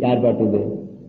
யார் பாட்டு இது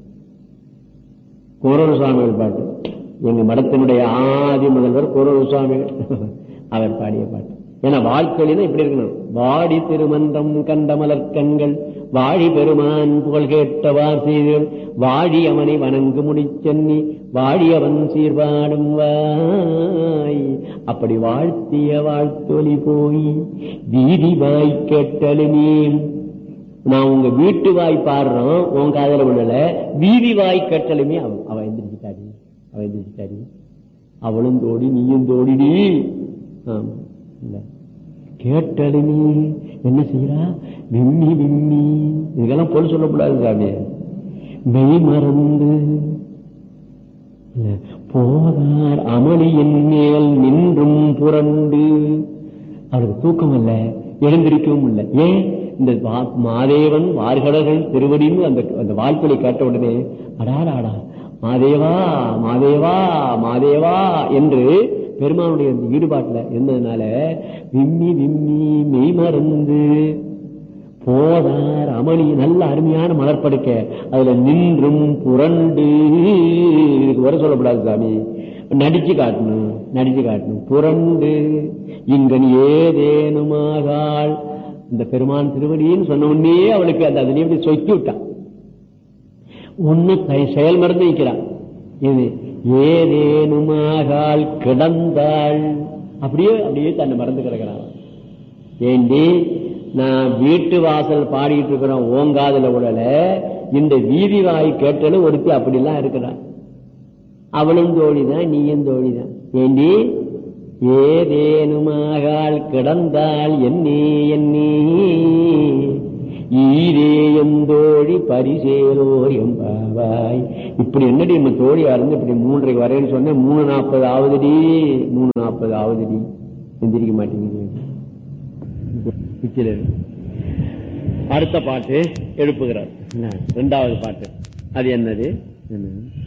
குமரன் சுவாமிகள் பாட்டு எங்க மடத்தினுடைய ஆதி முதல்வர் குமரன் சுவாமிகள் அவர் பாடிய பாட்டு ஏன்னா வாழ்க்கையில இப்படி இருக்கணும் வாடி திருமன்றம் கண்ட மலர்க்கண்கள் வாழி பெருமான் புகழ் கேட்டவார் செய்தல் வாழி அவனை வணங்கு முடிச்சென்னி வாழி அவன் சீர்பாடும் வாய் அப்படி வாழ்த்திய வாழ்த்தொலி போய் வீதி வாய் கேட்டலுமே நான் உங்க வீட்டு வாய் பாடுறோம் உன் காதல விடல வீதி வாய் கட்டலுமே அவ அவ எந்திரிச்சிட்டாடி அவ எந்திரிச்சிட்டாடி அவளும் தோடி நீயும் தோடிடி ஆமா இல்ல கேட்டலுமே என்ன செய்யறா விம்மி விம்மி இதெல்லாம் பொருள் சொல்லக்கூடாது சாமி மெய் மறந்து இல்ல, போதார் அமளியின் மேல் நின்றும் புரண்டு அவருக்கு தூக்கம் இல்ல எழுந்திருக்கவும் இல்லை ஏன் இந்த வா- மாதேவன் வார்கடர்கள் திருவடின்னு அந்த அந்த வாழ்க்கையை கேட்ட உடனே அடாடாடா மாதேவா மாதேவா மாதேவா என்று பெருமானுடைய அந்த ஈடுபாட்டுல இருந்ததுனால விம்மி விம்மி மெய் மறந்து போதார் அமளி நல்ல அருமையான மலர்படுக்க அதுல நின்றும் புரண்டு இதுக்கு வர சொல்லக்கூடாது சாமி நடிச்சு காட்டணும் நடிச்சு காட்டணும் புரண்டு இங்கன் ஏதேனுமாகாள் இந்த பெருமான் திருவடின்னு சொன்ன உடனே அவளுக்கு அந்த அதுலயே அப்படி சொக்கி விட்டான் ஒண்ணு தை- செயல் மறந்து நிற்கிறான் இது ஏதேனுமாகால் கிடந்தாள் அப்படியே அப்படியே தன்னை மறந்து கிடக்கிறான் ஏண்டி நான் வீட்டு வாசல் பாடிட்டு இருக்கிறோம் ஓங்காதுல உடல இந்த வீதி வாய் கேட்டாலும் ஒருத்தி அப்படிலாம் இருக்கிறான் அவளும் தோழிதான் நீயும் தோழிதான் ஏண்டி ஏதேனுமாகால் கிடந்தாள் என்னே என்னே ஈரேயந்தோழி பரிசேலோர் எம்பாவாய் இப்படி என்னடி நம்ம தோழியா இருந்து இப்படி மூன்றைக்கு வரேன்னு சொன்ன மூணு நாற்பது ஆகுதுடி மூணு நாற்பது ஆகுதுடி எந்திரிக்க மாட்டேங்குது பிச்சில இருக்கு. அடுத்த பாட்டு எழுப்புகிறார் என்ன? இரண்டாவது பாட்டு அது என்னது என்ன?